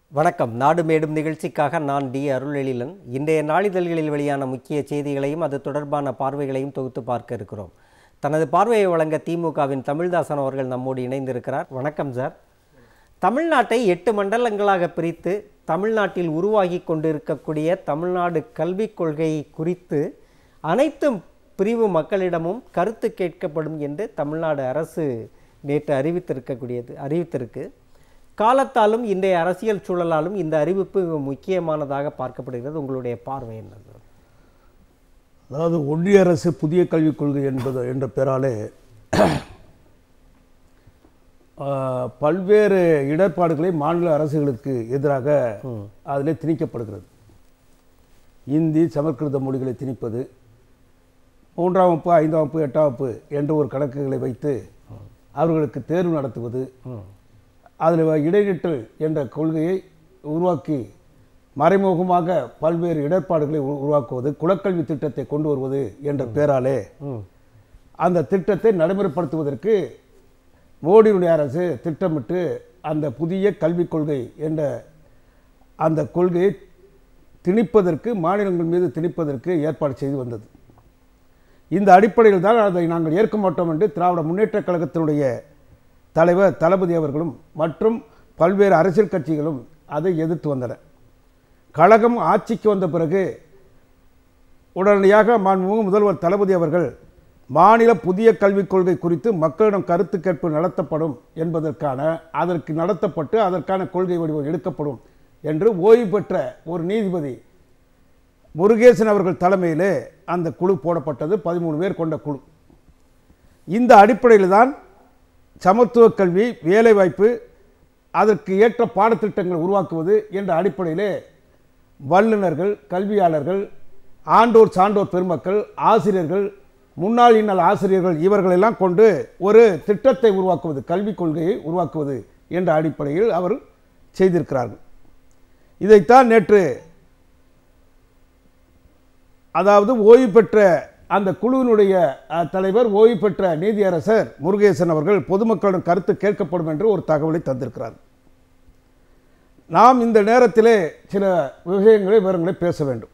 வணக்கம் நாடு மேடும் நிகழ்ச்சிக்காக நான் டி அருளெழிலன் இன்றைய நாளிதழ்களில் வெளியான முக்கிய செய்திகளையும் அது தொடர்பான பார்வைகளையும் தொகுத்து பார்க்க இருக்கிறோம் தனது பார்வையை வழங்க திமுகவின் தமிழ்தாசன் அவர்கள் நம்மோடு இணைந்திருக்கிறார் வணக்கம் சார் தமிழ்நாட்டை எட்டு மண்டலங்களாக பிரித்து தமிழ்நாட்டில் உருவாகி கொண்டிருக்கக்கூடிய தமிழ்நாடு கல்விக் கொள்கை குறித்து அனைத்து பிரிவு மக்களிடமும் கருத்து கேட்கப்படும் என்று தமிழ்நாடு அரசு நேற்று அறிவித்திருக்கக்கூடியது அறிவித்திருக்கு காலத்தாலும் இன்றைய அரசியல் சூழலாலும் இந்த அறிவிப்பு மிக முக்கியமானதாக பார்க்கப்படுகிறது உங்களுடைய பார்வை என்ன சார் அதாவது ஒன்றிய அரசு புதிய கல்விக் கொள்கை என்பது என்ற பெயராலே ஆஹ், பல்வேறு இடர்பாடுகளை மாநில அரசுகளுக்கு எதிராக அதிலே திணிக்கப்படுகிறது இந்தி சமஸ்கிருத மொழிகளை திணிப்பது மூன்றாம் வகுப்பு ஐந்தாம் வகுப்பு எட்டாம் வகுப்பு என்ற ஒரு கணக்குகளை வைத்து அவர்களுக்கு தேர்வு நடத்துவது அதில் இடைநிற்றல் என்ற கொள்கையை உருவாக்கி மறைமுகமாக பல்வேறு இடர்பாடுகளை உரு- உருவாக்குவது குலக்கல்வி திட்டத்தை கொண்டு வருவது என்ற பெயராலே அந்த திட்டத்தை நடைமுறைப்படுத்துவதற்கு மோடியுடைய அரசு திட்டமிட்டு அந்த புதிய கல்விக் கொள்கை என்ற அந்த கொள்கையை திணிப்பதற்கு மாநிலங்கள் மீது திணிப்பதற்கு ஏற்பாடு செய்து வந்தது இந்த அடிப்படையில் தான் அதை நாங்கள் ஏற்க மாட்டோம் என்று திராவிட முன்னேற்றக் கழகத்தினுடைய தலைவர் தளபதி அவர்களும் மற்றும் பல்வேறு அரசியல் கட்சிகளும் அதை எதிர்த்து வந்தன கழகம் ஆட்சிக்கு வந்த பிறகு உடனடியாக மாண்புமிகு முதல்வர் தளபதி அவர்கள் மாநில புதிய கல்விக் கொள்கை குறித்து மக்களிடம் கருத்து கேட்பு நடத்தப்படும் என்பதற்கான அதற்கு நடத்தப்பட்டு அதற்கான கொள்கை வடிவம் எடுக்கப்படும் என்று ஓய்வு பெற்ற ஒரு நீதிபதி முருகேசன் அவர்கள் தலைமையிலே அந்த குழு போடப்பட்டது பதிமூணு பேர் கொண்ட குழு இந்த அடிப்படையில் தான் சமத்துவ கல்வி வேலைவாய்ப்பு அதற்கு ஏற்ற பாடத்திட்டங்களை உருவாக்குவது என்ற அடிப்படையிலே வல்லுநர்கள் கல்வியாளர்கள் ஆண்டோர் சான்றோர் பெருமக்கள் ஆசிரியர்கள் முன்னாள் இன்னல் ஆசிரியர்கள் இவர்களெல்லாம் கொண்டு ஒரு திட்டத்தை உருவாக்குவது கல்விக் கொள்கையை உருவாக்குவது என்ற அடிப்படையில் அவர் செய்திருக்கிறார்கள் இதைத்தான் நேற்று அதாவது ஓய்வு பெற்ற அந்த குழுவினுடைய அஹ், தலைவர் ஓய்வு பெற்ற நீதியரசர் முருகேசன் அவர்கள் பொதுமக்களிடம் கருத்து கேட்கப்படும் என்று ஒரு தகவலை தந்திருக்கிறார் நாம் இந்த நேரத்திலே சில விஷயங்களை விவரங்களை பேச வேண்டும்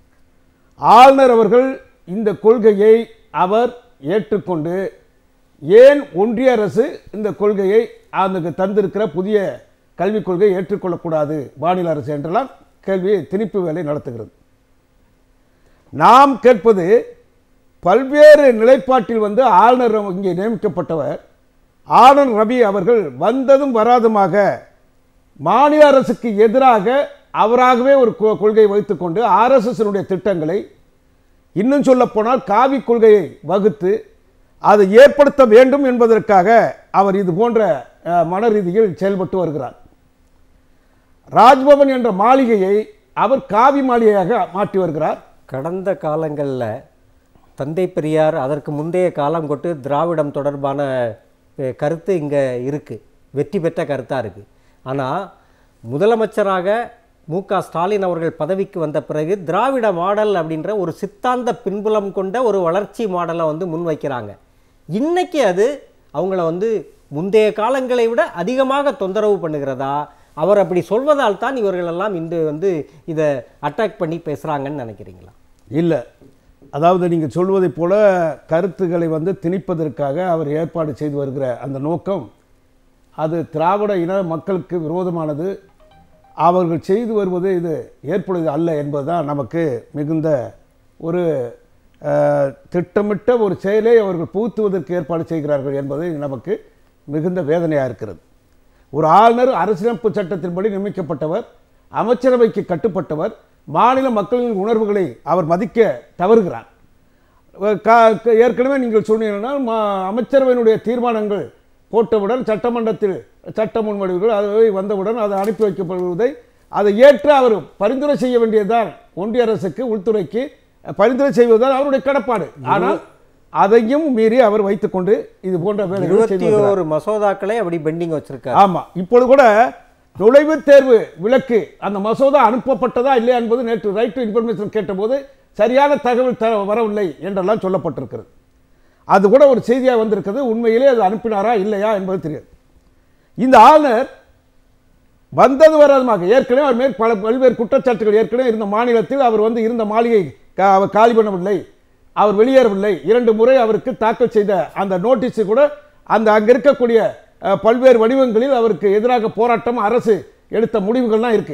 ஆளுநர் அவர்கள் இந்த கொள்கையை அவர் ஏற்றுக்கொண்டு ஏன் ஒன்றிய அரசு இந்த கொள்கையை அந்த தந்திருக்கிற புதிய கல்விக் கொள்கையை ஏற்றுக்கொள்ளக்கூடாது மாநில அரசு என்றெல்லாம் கேள்வி திணிப்பு வேலை நடத்துகிறது நாம் கேட்பது பல்வேறு நிலைப்பாட்டில் வந்து ஆளுநர் இங்கே நியமிக்கப்பட்டவர் ஆளுநர் ரவி அவர்கள் வந்ததும் வராதுமாக மாநில அரசுக்கு எதிராக அவராகவே ஒரு கொ- கொள்கையை வைத்துக்கொண்டு ஆர்எஸ்எஸ்னுடைய திட்டங்களை இன்னும் சொல்ல போனால் காவி கொள்கையை வகுத்து அதை ஏற்படுத்த வேண்டும் என்பதற்காக அவர் இது போன்ற அஹ், மன ரீதியில் செயல்பட்டு வருகிறார் ராஜ்பவன் என்ற மாளிகையை அவர் காவி மாளிகையாக மாற்றி வருகிறார் கடந்த காலங்களில் தந்தை பெரியார் அதற்கு முந்தைய காலம் கொண்டு திராவிடம் தொடர்பான அஹ், கருத்து இங்கே இருக்குது வெற்றி பெற்ற கருத்தாக இருக்குது ஆனால் முதலமைச்சராக மு க ஸ்டாலின் அவர்கள் பதவிக்கு வந்த பிறகு திராவிட மாடல் அப்படின்ற ஒரு சித்தாந்த பின்புலம் கொண்ட ஒரு வளர்ச்சி மாடலை வந்து முன்வைக்கிறாங்க இன்னைக்கு அது அவங்கள வந்து முந்தைய காலங்களை விட அதிகமாக தொந்தரவு பண்ணுகிறதா அவர் அப்படி சொல்வதால் தான் இவர்களெல்லாம் இன்று வந்து இதை அட்டாக் பண்ணி பேசுகிறாங்கன்னு நினைக்கிறீங்களா இல்லை அதாவது நீங்கள் சொல்வதைப் போல கருத்துக்களை வந்து திணிப்பதற்காக அவர் ஏற்பாடு செய்து வருகிற அந்த நோக்கம் அது திராவிட இன மக்களுக்கு விரோதமானது அவர்கள் செய்து வருவது இது ஏற்புடையது அல்ல என்பதுதான் நமக்கு மிகுந்த ஒரு அஹ், திட்டமிட்ட ஒரு செயலை அவர்கள் புகுத்துவதற்கு ஏற்பாடு செய்கிறார்கள் என்பது நமக்கு மிகுந்த வேதனையாக இருக்கிறது ஒரு ஆளுநர் அரசியலமைப்பு சட்டத்தின்படி நியமிக்கப்பட்டவர் அமைச்சரவைக்கு கட்டுப்பட்டவர் மாநில மக்களின் உணர்வுகளை அவர் மதிக்க தவறுகிறார் கா- க- ஏற்கனவே நீங்கள் சொன்னீங்கன்னா மா- அமைச்சரவையினுடைய தீர்மானங்கள் போட்டவுடன் சட்டமன்றத்தில் சட்ட முன்வடிவுகள் அது வந்தவுடன் அது அனுப்பி வைக்கப்படுவதை அதை ஏற்று அவர் பரிந்துரை செய்ய வேண்டியதுதான் ஒன்றிய அரசுக்கு உள்துறைக்கு பரிந்துரை செய்வதுதான் அவருடைய கடப்பாடு ஆனால் அதையும் மீறி அவர் வைத்துக்கொண்டு இது போன்ற வேலைகளை செய்து இருபத்தி வருகிறார். ஒரு மசோதாக்களை அப்படி பெண்டிங் வச்சிருக்காரு ஆமா இப்பொழுது கூட நுழைவுத் தேர்வு விலக்கு அந்த மசோதா அனுப்பப்பட்டதா இல்லையா என்பது நேற்று ரைட் டு இன்ஃபர்மேஷன் கேட்டபோது சரியான தகவல் த வரவில்லை என்றெல்லாம் சொல்லப்பட்டிருக்கிறது அது கூட ஒரு செய்தியாக வந்திருக்கிறது உண்மையிலே அது அனுப்பினாரா இல்லையா என்பது தெரியாது இந்த ஆளுநர் வந்தது வராதமாக ஏற்கனவே அவர் மேல் பல பல்வேறு குற்றச்சாட்டுகள் ஏற்கனவே இருந்த மாநிலத்தில் அவர் வந்து இருந்த மாளிகை கா- அவர் காலி பண்ணவில்லை அவர் வெளியேறவில்லை இரண்டு முறை அவருக்கு தாக்கல் செய்த அந்த நோட்டீஸ் கூட அந்த அங்க இருக்கக்கூடிய அஹ், பல்வேறு வடிவங்களில் அவருக்கு எதிராக போராட்டம் அரசு எடுத்த முடிவுகள்லாம் இருக்கு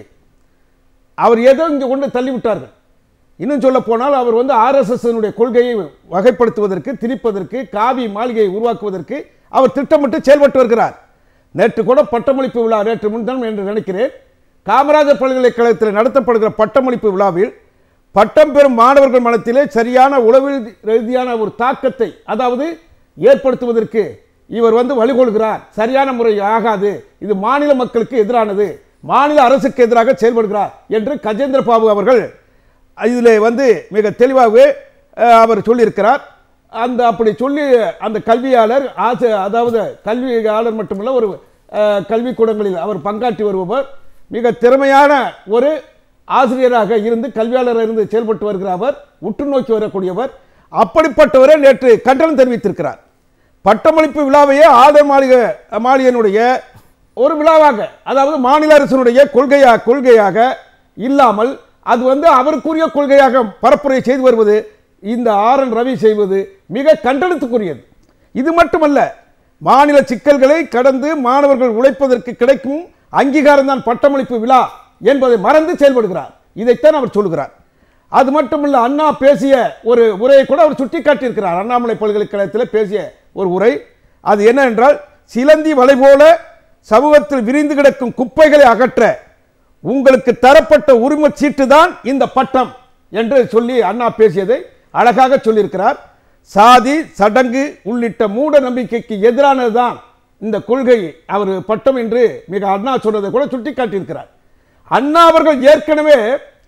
அவர் ஏதோ இங்கே கொண்டு தள்ளிவிட்டார்கள் இன்னும் சொல்ல போனால் அவர் வந்து ஆர்எஸ்எஸ் கொள்கையை வகைப்படுத்துவதற்கு திரிப்பதற்கு காவி மாளிகையை உருவாக்குவதற்கு அவர் திட்டமிட்டு செயல்பட்டு வருகிறார் நேற்று கூட பட்டமளிப்பு விழா நேற்று முன்தினம் என்று நினைக்கிறேன் காமராஜர் பல்கலைக்கழகத்தில் நடத்தப்படுகிற பட்டமளிப்பு விழாவில் பட்டம் பெறும் மாணவர்கள் மனத்திலே சரியான உளவியல் ரீதியான ஒரு தாக்கத்தை அதாவது ஏற்படுத்துவதற்கு இவர் வந்து வழிகொள்கிறார் சரியான முறை ஆகாது இது மாநில மக்களுக்கு எதிரானது மாநில அரசுக்கு எதிராக செயல்படுகிறார் என்று கஜேந்திர பாபு அவர்கள் இதில் வந்து மிக தெளிவாகவே அஹ், அவர் சொல்லியிருக்கிறார் அந்த அப்படி சொல்லி அந்த கல்வியாளர் ஆசை அதாவது கல்வியாளர் மட்டுமல்ல ஒரு அஹ், கல்விக்கூடங்களில் அவர் பங்காற்றி வருபவர் மிக திறமையான ஒரு ஆசிரியராக இருந்து கல்வியாளராக இருந்து செயல்பட்டு வருகிற அவர் உற்று நோக்கி வரக்கூடியவர் அப்படிப்பட்டவரே நேற்று கண்டனம் தெரிவித்திருக்கிறார் பட்டமளிப்பு விழாவையே ஆதர் மாளிகை மாளிகையினுடைய ஒரு விழாவாக அதாவது மாநில அரசினுடைய கொள்கையா கொள்கையாக இல்லாமல் அது வந்து அவருக்குரிய கொள்கையாக பரப்புரை செய்து வருவது இந்த ஆர் என் ரவி செய்வது மிக கண்டனத்துக்குரியது இது மட்டுமல்ல மாநில சிக்கல்களை கடந்து மாணவர்கள் உழைப்பதற்கு கிடைக்கும் அங்கீகாரம் தான் பட்டமளிப்பு விழா என்பதை மறந்து செயல்படுகிறார் இதைத்தான் அவர் சொல்கிறார் அது மட்டுமல்ல அண்ணா பேசிய ஒரு உரையை கூட அவர் சுட்டிக்காட்டியிருக்கிறார் அண்ணாமலை பல்கலைக்கழகத்தில் பேசிய ஒரு உரை அது என்ன என்றால் சிலந்தி வலை போல சமூகத்தில் விரிந்து கிடக்கும் குப்பைகளை அகற்ற உங்களுக்கு தரப்பட்ட உரிமச் சீட்டு தான் இந்த பட்டம் என்று சொல்லி அண்ணா பேசியதை அழகாக சொல்லியிருக்கிறார் சாதி சடங்கு உள்ளிட்ட மூட நம்பிக்கைக்கு எதிரானதுதான் இந்த கொள்கை அவர் பட்டம் என்று மிக அண்ணா சொன்னதை கூட சுட்டிக்காட்டியிருக்கிறார் அண்ணா அவர்கள் ஏற்கனவே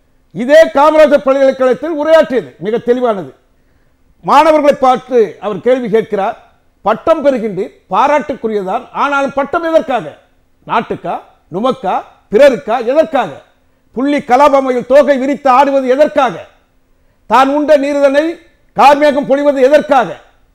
இதே காமராஜர் பல்கலைக்கழகத்தில் உரையாற்றியது மிக தெளிவானது மாணவர்களை பார்த்து அவர் கேள்வி கேட்கிறார் பட்டம் பெறுகின்றீர் பாராட்டுக்குரியதான் ஆனாலும் பட்டம் எதற்காக நாட்டுக்கா நுமக்கா பிறருக்கா எதற்காக புள்ளி கலாபமையில் தோகை விரித்து ஆடுவது எதற்காக தான் உண்ட நீர்தனை கார்மேகம் பொழிவது எதற்காக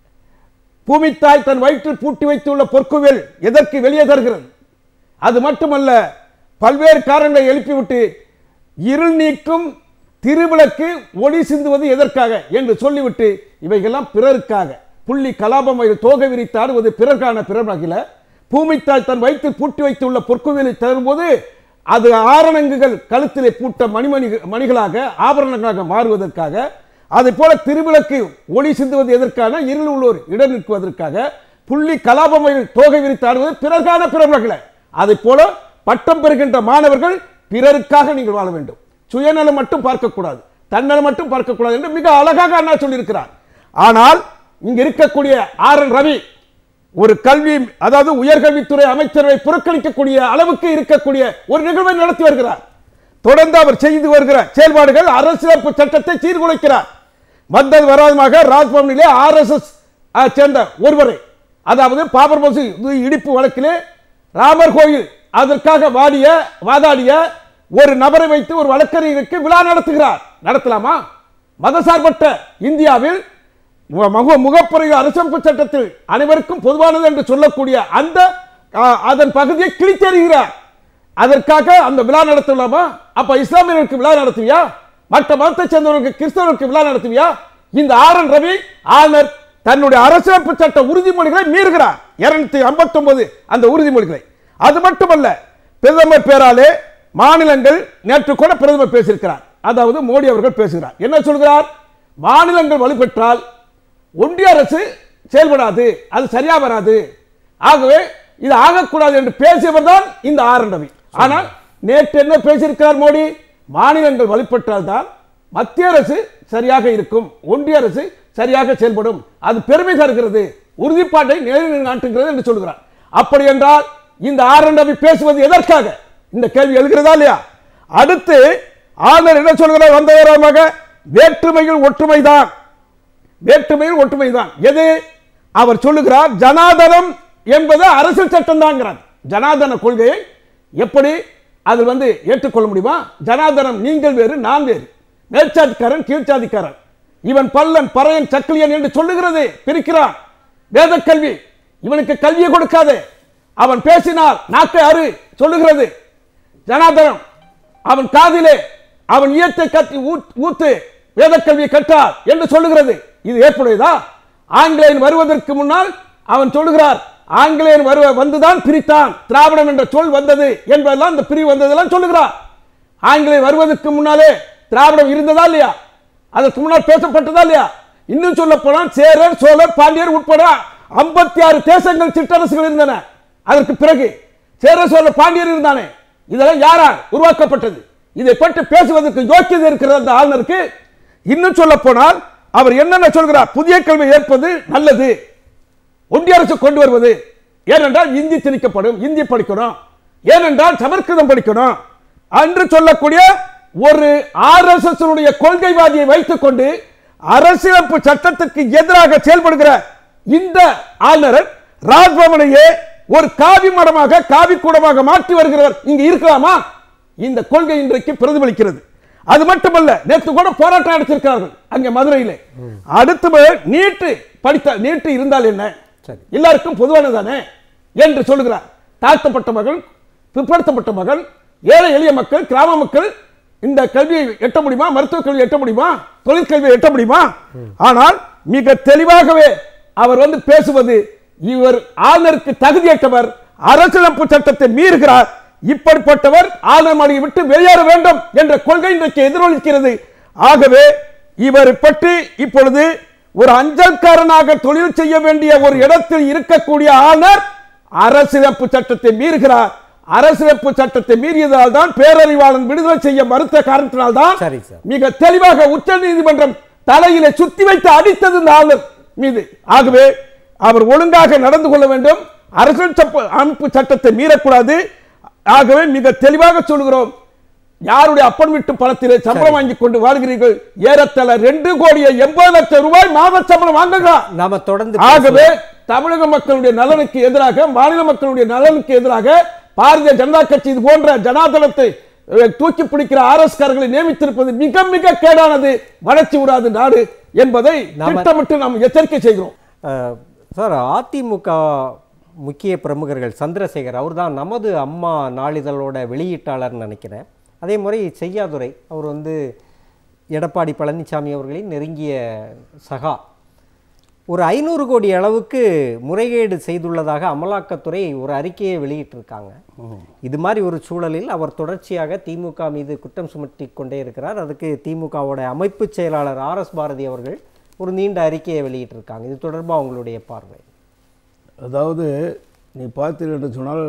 பூமித்தாய் தன் வயிற்றில் பூட்டி வைத்துள்ள பொற்குவேல் எதற்கு வெளியே தருகிறது அது மட்டுமல்ல பல்வேறு காரணங்களை எழுப்பிவிட்டு இருள் நீக்கும் திருவிளக்கு ஒளி சிந்துவது எதற்காக என்று சொல்லிவிட்டு இவைகெல்லாம் பிறருக்காக புள்ளி கலாபமையில் தோகை விரித்து ஆடுவது பிறர்கான பிறர்காகில பூமித்தாய் தன் வயிற்றில் பூட்டி வைத்துள்ள பொற்குவேலை தரும்போது அது ஆரணங்குகள் கழுத்திலே பூட்ட மணிமணி மணிகளாக ஆபரணங்களாக மாறுவதற்காக அதை போல திருவிளக்கு ஒளி சிந்துவது எதற்கான இருள் உள்ளோர் இடம் நிற்குவதற்காக புள்ளி கலாபமையில் தோகை விரித்து ஆடுவது பிறர்கான பிறர்களை அதை போல பட்டம் பெறுகின்ற மாணவர்கள் பிறருக்காக நீங்கள் வாழ வேண்டும் சுயநலம் மட்டும் பார்க்கக்கூடாது தன்னலம் மட்டும் பார்க்கக்கூடாது என்று மிக அழகாக அண்ணா சொல்லியிருக்கிறார் ஆனால் இங்க இருக்கக்கூடிய ஆர் என் ரவி ஒரு கல்வி அதாவது உயர்கல்வித்துறை அமைச்சரை புறக்கணிக்கக்கூடிய அளவுக்கு இருக்கக்கூடிய ஒரு நிகழ்வை நடத்தி வருகிறார் தொடர்ந்து அவர் செய்து வருகிற செயல்பாடுகள் அரசியலமைப்பு சட்டத்தை சீர்குலைக்கிறார் வந்தது வராதமாக ராஜ்பவனிலே ஆர்எஸ்எஸ் சேர்ந்த ஒருவரை அதாவது பாபர் மசூதி இடிப்பு வழக்கிலே ராமர் கோயில் அதற்காக வாடிய வாதாடிய ஒரு நபரை வைத்து ஒரு வழக்கறிஞருக்கு விழா நடத்துகிறார் நடத்தலாமா மதசார்பற்ற இந்தியாவில் மு- முக முகப்புறையில் அரசமைப்பு சட்டத்தில் அனைவருக்கும் பொதுவானது என்று சொல்லக்கூடிய அந்த ஆ, அதன் பகுதியை கிழித்தெறிகிறார் அதற்காக அந்த விழா நடத்தலாமா அப்ப இஸ்லாமியர்களுக்கு விழா நடத்துவியா மற்ற மதத்தை சேர்ந்தவர்களுக்கு கிறிஸ்தவர்களுக்கு விழா நடத்துவியா இந்த ஆர் என் ரவி ஆளுநர் தன்னுடைய அரசியலமைப்பு சட்ட உறுதிமொழிகளை மீறுகிறார் இருநூத்தி ஐம்பத்தி அந்த உறுதிமொழிகளை அது மட்டுமல்ல பிரதமர் பேராலே மாநிலங்கள் நேற்று கூட பிரதமர் பேசியிருக்கிறார் அதாவது மோடி அவர்கள் பேசுகிறார் என்ன சொல்கிறார் மாநிலங்கள் வலுப்பெற்றால் ஒன்றிய அரசு செயல்படாது அது சரியா வராது ஆகவே இது ஆகக்கூடாது என்று பேசியவர் தான் இந்த ஆர் என் ரவி ஆனால் நேற்று என்ன பேசியிருக்கிறார் மோடி மாநிலங்கள் வலுப்பெற்றால் தான் மத்திய அரசு சரியாக இருக்கும் ஒன்றிய அரசு சரியாக செயல்படும் அது பெருமை தருகிறது உறுதிப்பாட்டை நிலைநாட்டுகிறது என்று சொல்கிறார் அப்படி என்றால் இந்த ஆர் என் ரவி பேசுவது எதற்காக இந்த கேள்வி எழுகிறதா இல்லையா அடுத்து ஆளுநர் என்ன சொல்கிறார் வந்தவரமாக வேற்றுமையில் ஒற்றுமைதான் வேற்றுமையில் ஒற்றுமைதான் எது அவர் சொல்லுகிறார் ஜனாதனம் என்பது அரசியல் சட்டம் தாங்கிறார் ஜனாதன கொள்கையை எப்படி அதில் வந்து ஏற்றுக்கொள்ள முடியுமா ஜனாதனம் நீங்கள் வேறு நான் வேறு மேற்சாதிக்காரன் கீழ்ச்சாதிக்காரன் இவன் பல்லன் பறையன் சக்கிலியன் என்று சொல்லுகிறது பிரிக்கிறான் வேத கல்வி இவனுக்கு கல்வியை கொடுக்காதே அவன் பேசினால் நாக்கை அறு சொல்லுகிறது ஜனார்தனம் அவன் காதிலே அவன் ஈயத்தை கத்தி ஊத்- ஊத்து வேதக்கல்வியை கற்றார் என்று சொல்லுகிறது இது ஏற்புடையதா ஆங்கிலேயன் வருவதற்கு முன்னால் அவன் சொல்லுகிறார் ஆங்கிலேயன் வருவ வந்துதான் பிரித்தான் திராவிடம் என்ற சொல் வந்தது என்பதெல்லாம் இந்த பிரிவு வந்ததெல்லாம் சொல்லுகிறார் ஆங்கிலேயர் வருவதற்கு முன்னாலே திராவிடம் இருந்ததா இல்லையா அதற்கு முன்னால் பேசப்பட்டதா இல்லையா இன்னும் சொல்ல போனால் சேரர் சோழர் பாண்டியர் உட்பட ஐம்பத்தி ஆறு தேசங்கள் சிற்றரசுகள் இருந்தன அதற்கு பிறகு சேரர் சோழர் பாண்டியர் இருந்தானே இதெல்லாம் யாரால் உருவாக்கப்பட்டது இதை பற்றி பேசுவதற்கு யோக்கியதை இருக்கிறது அந்த ஆளுநருக்கு இன்னும் சொல்ல போனால் அவர் என்னென்ன சொல்கிறார் புதிய கல்வி ஏற்பது நல்லது ஒன்றிய அரசு கொண்டு வருவது ஏனென்றால் இந்தி திணிக்கப்படும் இந்தி படிக்கணும் ஏனென்றால் சமஸ்கிருதம் படிக்கணும் என்று சொல்லக்கூடிய ஒரு ஆர்எஸ்எஸ் கொள்கைவாதியை வைத்துக் கொண்டு அரசியலமைப்பு சட்டத்திற்கு எதிராக செயல்படுகிற இந்த ஆளுநர் ராஜ்பவனையே ஒரு காவி மடமாக காவி கூடமாக மாற்றி வருகிறவர் இங்கு இருக்கலாமா இந்த கொள்கை இன்றைக்கு பிரதிபலிக்கிறது அது மட்டுமல்ல நேற்று கூட போராட்டம் நடத்திருக்கிறார்கள் அங்கே மதுரையிலே அடுத்து நீட்டு படித்த நீட்டு இருந்தால் என்ன சரி. எல்லாருக்கும் பொதுவானதானே என்று சொல்லுகிறார் தாழ்த்தப்பட்ட மகள் பிற்படுத்தப்பட்ட மகள் ஏழை எளிய மக்கள் கிராம மக்கள் இந்த கல்வியை எட்ட முடியுமா மருத்துவ கல்வி எட்ட முடியுமா தொழிற்கல்வியை எட்ட முடியுமா ஆனால் மிக தெளிவாகவே அவர் வந்து பேசுவது இவர் ஆளுநருக்கு தகுதியற்றவர் அரசியலமைப்பு சட்டத்தை மீறுகிறார் இப்படிப்பட்டவர் ஆளுநர் மாளிகை விட்டு வெளியேற வேண்டும் என்ற கொள்கை இன்றைக்கு எதிரொலிக்கிறது ஆகவே இவரை பற்றி இப்பொழுது ஒரு அஞ்சல்காரனாக தொழில் செய்ய வேண்டிய ஒரு இடத்தில் இருக்கக்கூடிய ஆளுநர் அரசியலமைப்பு சட்டத்தை மீறுகிறார் அரசியலமைப்பு சட்டத்தை மீறியதால் தான் பேரறிவாளன் விடுதலை செய்ய மறுத்த காரணத்தினால் தான் சரி சார் மிக தெளிவாக உச்ச நீதிமன்றம் தலையிலே சுத்தி வைத்து அடித்தது இந்த ஆளுநர் மீது ஆகவே அவர் ஒழுங்காக நடந்து கொள்ள வேண்டும் அரசியல் சப்ப- அமைப்பு சட்டத்தை மீறக்கூடாது ஆகவே மிக தெளிவாக சொல்கிறோம் யாருடைய அப்பன் வீட்டு பணத்திலே சம்பளம் வாங்கி கொண்டு வாழ்கிறீர்கள் ஏறத்தல ரெண்டு கோடியே எண்பது லட்சம் ரூபாய் மாத சம்பளம் வாங்குகிறார் நாம தொடர்ந்து ஆகவே தமிழக மக்களுடைய நலனுக்கு எதிராக மாநில மக்களுடைய நலனுக்கு எதிராக பாரதிய ஜனதா கட்சி இது போன்ற ஜனாதளத்தை அஹ், தூக்கி பிடிக்கிற ஆர்எஸ் காரர்களை நியமித்திருப்பது மிக மிக கேடானது வளர்ச்சி விடாது நாடு என்பதை நாம- திட்டமிட்டு நாம் எச்சரிக்கை செய்கிறோம் அஹ், சார் அதிமுக முக்கிய பிரமுகர்கள் சந்திரசேகர் அவர்தான் நமது அம்மா நாளிதழோட வெளியீட்டாளர்னு நினைக்கிறேன் அதே மாதிரி செய்யாதுரை அவர் வந்து எடப்பாடி பழனிசாமி அவர்களின் நெருங்கிய சகா ஒரு ஐநூறு கோடி அளவுக்கு முறைகேடு செய்துள்ளதாக அமலாக்கத்துறை ஒரு அறிக்கையை வெளியிட்டிருக்காங்க இது மாதிரி ஒரு சூழலில் அவர் தொடர்ச்சியாக திமுக மீது குற்றம் சுமத்தி கொண்டே இருக்கிறார் அதுக்கு திமுகவோட அமைப்பு செயலாளர் ஆர் எஸ் பாரதி அவர்கள் ஒரு நீண்ட அறிக்கையை வெளியிட்டிருக்காங்க இது தொடர்பாக உங்களுடைய பார்வை அதாவது நீ பார்த்தீர்கள் என்று சொன்னால்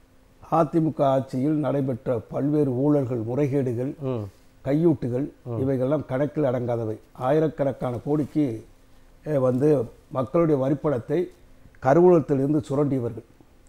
அதிமுக ஆட்சியில் நடைபெற்ற பல்வேறு ஊழல்கள் முறைகேடுகள் ம் கையூட்டுகள் இவைகள்லாம் கணக்கில் அடங்காதவை ஆயிரக்கணக்கான கோடிக்கு அஹ், வந்து மக்களுடைய வரிப்பணத்தை கருவூலத்திலிருந்து சுரண்டியவர்கள்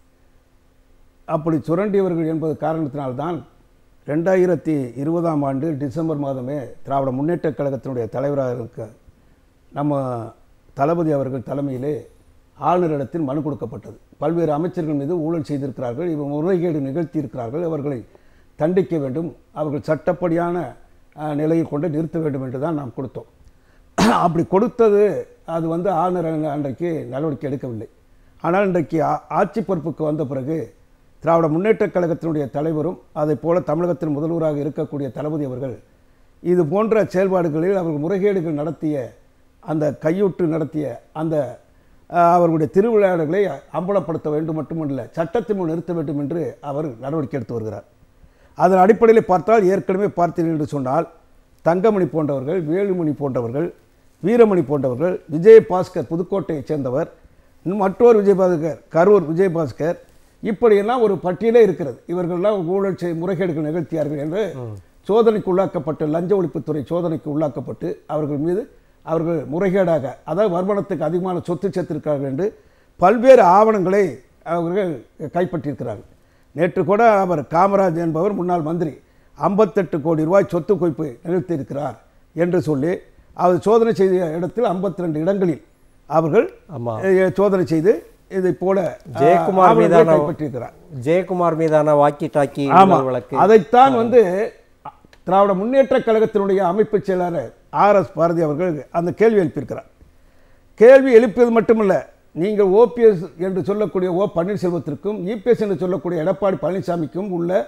அப்படி சுரண்டியவர்கள் என்பது காரணத்தினால்தான் ரெண்டாயிரத்தி இருபதாம் ஆண்டு டிசம்பர் மாதமே திராவிட முன்னேற்றக் கழகத்தினுடைய தலைவராக இருக்க நம்ம தளபதி அவர்கள் தலைமையிலே ஆளுநரிடத்தில் மனு கொடுக்கப்பட்டது பல்வேறு அமைச்சர்கள் மீது ஊழல் செய்திருக்கிறார்கள் இவங்க முறைகேடு நிகழ்த்தி இருக்கிறார்கள் அவர்களை தண்டிக்க வேண்டும் அவர்கள் சட்டப்படியான அஹ், நிலையில் கொண்டு நிறுத்த வேண்டும் என்று தான் நாம் கொடுத்தோம் அப்படி கொடுத்தது அது வந்து ஆளுநர் அன்ன- அன்றைக்கு நடவடிக்கை எடுக்கவில்லை ஆனால் இன்றைக்கு ஆ- ஆட்சி பொறுப்புக்கு வந்த பிறகு திராவிட முன்னேற்றக் கழகத்தினுடைய தலைவரும் அதைப் போல தமிழகத்தின் முதல்வராக இருக்கக்கூடிய தளபதி அவர்கள் இது போன்ற செயல்பாடுகளில் அவர்கள் முறைகேடுகள் நடத்திய அந்த கையூட்டு நடத்திய அந்த அஹ், அவர்களுடைய திருவிளையாடல்களை அம்பலப்படுத்த வேண்டும் மட்டுமல்ல சட்டத்தின் முன் நிறுத்த வேண்டும் என்று அவர் நடவடிக்கை எடுத்து வருகிறார் அதன் அடிப்படையில் பார்த்தால் ஏற்கனவே பார்த்தீர்கள் என்று சொன்னால் தங்கமணி போன்றவர்கள் வேலுமணி போன்றவர்கள் வீரமணி போன்றவர்கள் விஜயபாஸ்கர் புதுக்கோட்டையைச் சேர்ந்தவர் இன்னும் மற்றொரு விஜயபாஸ்கர் கரூர் விஜயபாஸ்கர் இப்படியெல்லாம் ஒரு பட்டியலே இருக்கிறது இவர்கள்லாம் ஊழல் செய் முறைகேடுகள் நிகழ்த்தியார்கள் என்று சோதனைக்கு உள்ளாக்கப்பட்டு லஞ்ச ஒழிப்புத்துறை சோதனைக்கு உள்ளாக்கப்பட்டு அவர்கள் மீது அவர்கள் முறைகேடாக அதாவது வருமானத்துக்கு அதிகமான சொத்து சேர்த்திருக்கிறார்கள் என்று பல்வேறு ஆவணங்களை அவர்கள் கைப்பற்றியிருக்கிறார்கள் நேற்று கூட அவர் காமராஜ் என்பவர் முன்னாள் மந்திரி ஐம்பத்தெட்டு கோடி ரூபாய் சொத்து குவிப்பு நிகழ்த்தியிருக்கிறார் என்று சொல்லி அவர் சோதனை செய்த இடத்தில் 52 ரெண்டு இடங்களில் அவர்கள் ஆமா. அஹ், சோதனை செய்து இதை போல அஹ், ஜெயக்குமார் ஆவணங்களை மீதான கைப்பற்றியிருக்கிறார் ஜெயக்குமார் மீதான வாக்கி டாக்கி ஆமா ஊழல் வழக்கு அதைத்தான் வந்து திராவிட முன்னேற்ற கழகத்தினுடைய அமைப்பு செயலாளர் ஆர் எஸ் பாரதி அவர்கள் அந்த கேள்வி எழுப்பியிருக்கிறார் கேள்வி எழுப்பியது மட்டுமல்ல நீங்கள் ஓபிஎஸ் என்று சொல்லக்கூடிய ஓ பன்னீர்செல்வத்திற்கும் இபிஎஸ் என்று சொல்லக்கூடிய எடப்பாடி பழனிசாமிக்கும் உள்ள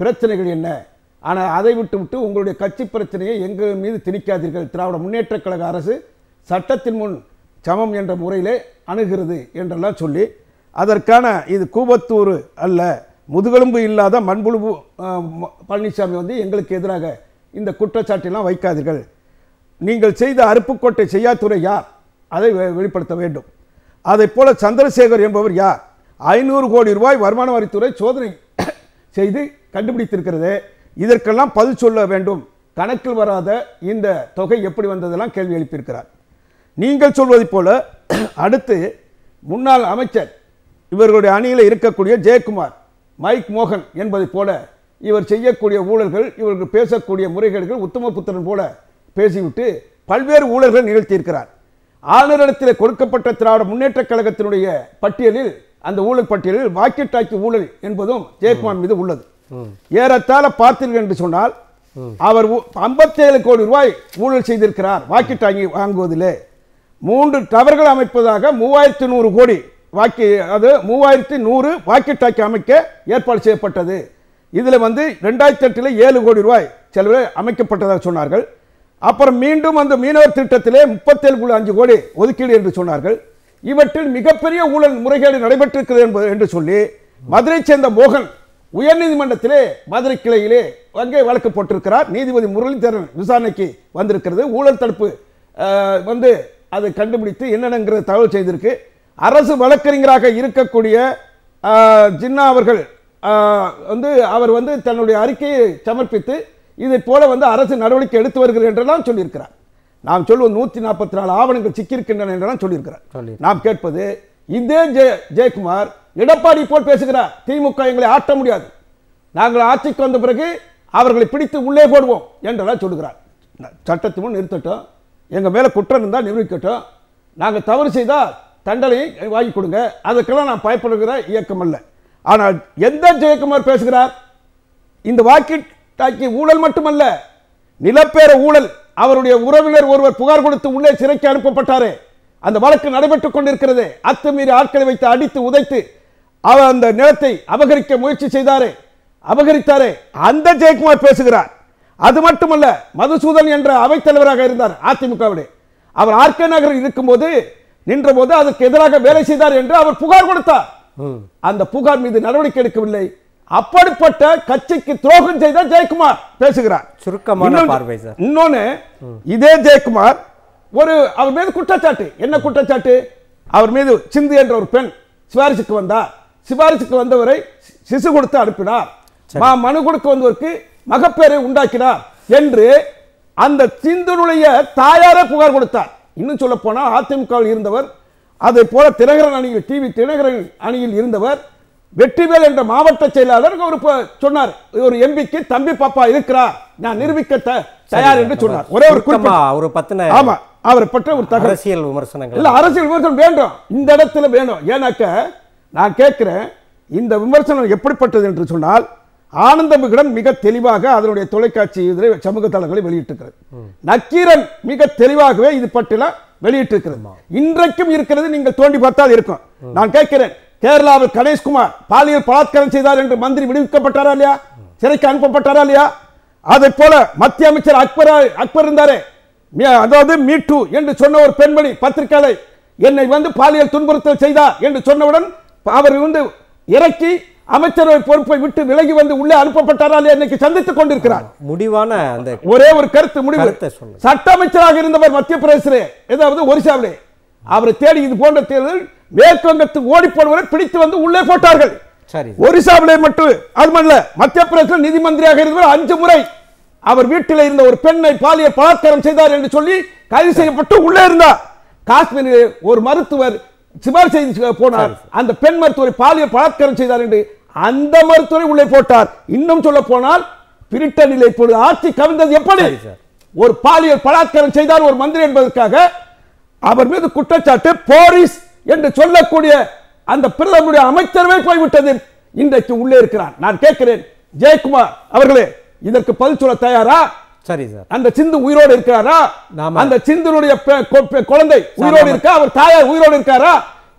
பிரச்சனைகள் என்ன ஆனால் அதை விட்டு விட்டு உங்களுடைய கட்சி பிரச்சனையை எங்கள் மீது திணிக்காதீர்கள் திராவிட முன்னேற்றக் கழக அரசு சட்டத்தின் முன் சமம் என்ற முறையிலே அணுகிறது என்றெல்லாம் சொல்லி அதற்கான இது கூவத்தூர் அல்ல முதுகெலும்பு இல்லாத மண்புழு அஹ், ம- பழனிசாமி வந்து எங்களுக்கு எதிராக இந்த குற்றச்சாட்டெல்லாம் வைக்காதீர்கள் நீங்கள் செய்த அருப்புக்கோட்டை செய்யாத்துறை யார் அதை வெ- வெளிப்படுத்த வேண்டும் அதைப் போல சந்திரசேகர் என்பவர் யார் ஐநூறு கோடி ரூபாய் வருமான வரித்துறை சோதனை செய்து கண்டுபிடித்திருக்கிறது இதற்கெல்லாம் பதில் சொல்ல வேண்டும் கணக்கில் வராத இந்த தொகை எப்படி வந்ததெல்லாம் கேள்வி எழுப்பியிருக்கிறார் நீங்கள் சொல்வதைப் போல அடுத்து முன்னாள் அமைச்சர் இவர்களுடைய அணியில் இருக்கக்கூடிய ஜெயக்குமார் மைக் மோகன் என்பதைப் போல இவர் செய்யக்கூடிய ஊழல்கள் இவர்கள் பேசக்கூடிய முறைகேடுகள் உத்தம புத்திரன் போல பேசிவிட்டு பல்வேறு ஊழல்கள் நிகழ்த்தியிருக்கிறார் ஆளுநரிடத்தில் கொடுக்கப்பட்ட திராவிட முன்னேற்றக் கழகத்தினுடைய பட்டியலில் அந்த ஊழல் பட்டியலில் வாக்கெட் டாக்கி ஊழல் என்பதும் ஜெயக்குமார் மீது உள்ளது ஏறத்தாழ பார்த்தீர்கள் என்று சொன்னால் அவர் ஐம்பத்தேழு கோடி ரூபாய் ஊழல் செய்திருக்கிறார் வாக்கெட் டாங்கி வாங்குவதிலே மூன்று டவர்கள் அமைப்பதாக மூவாயிரத்தி நூறு கோடி வாக்கி அது மூவாயிரத்தி நூறு வாக்கெட் டாக்கி அமைக்க ஏற்பாடு செய்யப்பட்டது இதில் வந்து ரெண்டாயிரத்தி எட்டில் ஏழு கோடி ரூபாய் செலவில் அமைக்கப்பட்டதாக சொன்னார்கள் அப்புறம் மீண்டும் அந்த மீனவர் திட்டத்திலே முப்பத்தேழு புள்ளி அஞ்சு கோடி ஒதுக்கீடு என்று சொன்னார்கள் இவற்றில் மிகப்பெரிய ஊழல் முறைகேடு நடைபெற்றிருக்கிறது என்பது என்று சொல்லி மதுரை சேர்ந்த மோகன் உயர்நீதிமன்றத்திலே மதுரை கிளையிலே அங்கே வழக்கு போட்டிருக்கிறார் நீதிபதி முரளிதரன் விசாரணைக்கு வந்திருக்கிறது ஊழல் தடுப்பு அஹ், வந்து அதை கண்டுபிடித்து என்னென்னங்கிற தகவல் செய்திருக்கு அரசு வழக்கறிஞராக இருக்கக்கூடிய அஹ், ஜின்னா அவர்கள் அஹ், வந்து அவர் வந்து தன்னுடைய அறிக்கையை சமர்ப்பித்து இதை போல வந்து அரசு நடவடிக்கை எடுத்து வருகிறது என்றெல்லாம் சொல்லியிருக்கிறார் நாம் சொல்வது நூற்றி நாற்பத்தி நாலு ஆவணங்கள் சிக்கியிருக்கின்றன என்றெல்லாம் சொல்லியிருக்கிறார் சொல்லி நாம் கேட்பது இதே ஜெய ஜெயக்குமார் எடப்பாடி போல் பேசுகிறார் திமுக எங்களை ஆட்ட முடியாது நாங்கள் ஆட்சிக்கு வந்த பிறகு அவர்களை பிடித்து உள்ளே போடுவோம் என்றெல்லாம் சொல்லுகிறார் ந- சட்டத்து முன் நிறுத்தட்டும் எங்கள் மேலே குற்றம் இருந்தால் நிரூபிக்கட்டும் நாங்கள் தவறு செய்தால் தண்டனை வாங்கி கொடுங்க அதுக்கெல்லாம் நான் பயப்படுகிற இயக்கம் அல்ல ஆனால் எந்த ஜெயக்குமார் பேசுகிறார் இந்த வாக்கி டாக்கி ஊழல் மட்டுமல்ல நிலப்பேர ஊழல் அவருடைய உறவினர் ஒருவர் புகார் கொடுத்து உள்ளே சிறைக்கு அனுப்பப்பட்டாரே அந்த வழக்கு நடைபெற்றுக் கொண்டிருக்கிறது அத்துமீறி ஆட்களை வைத்து அடித்து உதைத்து அவர் அந்த நிலத்தை அபகரிக்க முயற்சி செய்தாரே அபகரித்தாரே அந்த ஜெயக்குமார் பேசுகிறார் அது மட்டுமல்ல மதுசூதன் என்ற அவைத்தலைவராக இருந்தார் அதிமுகவிலே அவர் ஆர்கே நகரில் இருக்கும்போது நின்றபோது அதற்கு எதிராக வேலை செய்தார் என்று அவர் புகார் கொடுத்தார் ம் அந்த புகார் மீது நடவடிக்கை எடுக்கவில்லை அப்படிப்பட்ட கட்சிக்கு துரோகம் செய்த ஜெயக்குமார் பேசுகிறார் சுருக்கமான இன்னொன்று- பார்வை சார் இன்னொன்னு இதே ஜெயக்குமார் ஒரு அவர் மீது குற்றச்சாட்டு என்ன குற்றச்சாட்டு அவர் மீது சிந்து என்ற ஒரு பெண் சிபாரிசுக்கு வந்தார் சிபாரிசுக்கு வந்தவரை சி- சிசு கொடுத்து அனுப்பினார் மா மனு கொடுக்க வந்தவருக்கு மகப்பேரை உண்டாக்கினார் என்று அந்த சிந்துனுடைய தாயாரே புகார் கொடுத்தார் இன்னும் சொல்ல போனா அதிமுகவில் இருந்தவர் அதை போல தினகரன் அணியில் டிவி தினகரன் அணியில் இருந்தவர் வெற்றிவேல் என்ற மாவட்ட செயலாளர் ஒரு ப- சொன்னார் ஒரு எம்பிக்கு தம்பி பாப்பா இருக்கிறார் நான் நிரூபிக்க த- தயார் என்று சொன்னார் ஒரே ஒரு சுருக்கமா குறிப்பிட்ட ஒரு பத்தின ஆமா அவரை பற்ற ஒரு தகவல் அரசியல் விமர்சனங்கள் இல்ல அரசியல் விமர்சனம் வேண்டும் இந்த இடத்துல வேணும் ஏன்னாக்க நான் கேட்கிறேன் இந்த விமர்சனம் எப்படிப்பட்டது என்று சொன்னால் ஆனந்த விகடன் மிக தெளிவாக அதனுடைய தொலைக்காட்சி இதில் சமூக தளங்களை வெளியிட்டிருக்கிறது நக்கீரன் மிக தெளிவாகவே இது பற்றில வெளியிட்டிருக்கிறது இன்றைக்கும் இருக்கிறது நீங்கள் தோண்டி பார்த்தால் இருக்கும் நான் கேட்கிறேன் கேரளாவில் கணேஷ்குமார் பாலியல் பலாத்காரம் செய்தார் என்று மந்திரி விடுவிக்கப்பட்டாரா இல்லையா சிறைக்கு அனுப்பப்பட்டாரா இல்லையா அதை போல மத்திய அமைச்சர் அக்பர் அக்பர் இருந்தாரே மீ- அதாவது மீட்டு என்று சொன்ன ஒரு பெண்மணி பத்திரிகையாளர் என்னை வந்து பாலியல் துன்புறுத்தல் செய்தார் என்று சொன்னவுடன் அவர் வந்து இறக்கி அமைச்சரவை பொறுப்பை விட்டு விலகி வந்து உள்ளே அனுப்பப்பட்டாரா இல்லையா இன்னைக்கு சந்தித்துக் கொண்டிருக்கிறார் முடிவான அந்த ஒரே ஒரு கருத்து முடிவு கருத்தை சொல்லுங்க. சட்ட அமைச்சராக இருந்தவர் மத்திய பிரதேசத்திலே ஏதாவது ஒரிசாவிலே அவரை தேடி இது போன்ற தேர்தல் மேற்கு வங்கத்துக்கு ஓடி போனவரை பிடித்து வந்து உள்ளே போட்டார்கள் சரி ஒரிசாவிலே மட்டும் அது மட்டும் இல்ல மத்திய பிரதேச நிதி மந்திரியாக இருந்தவர் அஞ்சு முறை அவர் வீட்டில் இருந்த ஒரு பெண்ணை பாலியல் பலாத்காரம் செய்தார் என்று சொல்லி கைது செய்யப்பட்டு உள்ளே இருந்தார் காஷ்மீரில் ஒரு மருத்துவர் சிபாரிசு செய்து போனார் அந்த பெண் மருத்துவரை பாலியல் பலாத்காரம் செய்தார் என்று அந்த மருத்துவரை உள்ளே போட்டார் இன்னும் சொல்ல போனால் பிரிட்டனில் இப்பொழுது ஆட்சி கவிழ்ந்தது எப்படி சரி, சார். ஒரு பாலியல் பலாத்காரம் செய்தார் ஒரு மந்திரி என்பதற்காக அவர் மீது குற்றச்சாட்டு போரிஸ் என்று சொல்லக்கூடிய அந்த பிரதமருடைய அமைச்சரவை போய்விட்டது இன்றைக்கு உள்ளே இருக்கிறார் நான் கேட்கிறேன் ஜெயக்குமார் அவர்களே இதற்கு பதில் சொல்ல தயாரா சரி சார் அந்த சிந்து உயிரோடு இருக்கிறாரா நாம- அந்த சிந்துனுடைய பெ- கொ- பெ- குழந்தை உயிரோடு இருக்கா அவர் தாயார் உயிரோடு இருக்காரா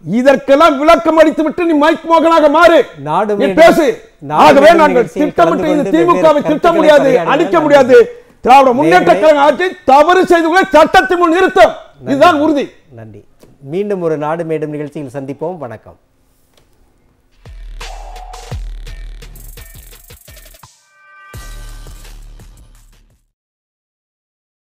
இதற்கெல்லாம் விளக்கம் அளித்து விட்டு நீ மைக் மோகனாக மாறு நாடு நீ மேடும் பேசு நாடு ஆகவே மேடும் நாங்கள் நிகழ்ச்சியில் திட்டமிட்டு கலந்து இந்த கொண்டு திமுகவை வெவ்வேறு திட்ட கருத்துக்களை முடியாது பரிமாறினால் அழிக்க நன்றி. முடியாது திராவிட முன்னேற்ற நேயர்களே. கழக ஆட்சி தவறு செய்துகளை சட்டத்தின் முன் நிறுத்தம் இதுதான் உறுதி நன்றி மீண்டும் ஒரு நாடு மேடும் நிகழ்ச்சியில் சந்திப்போம் வணக்கம்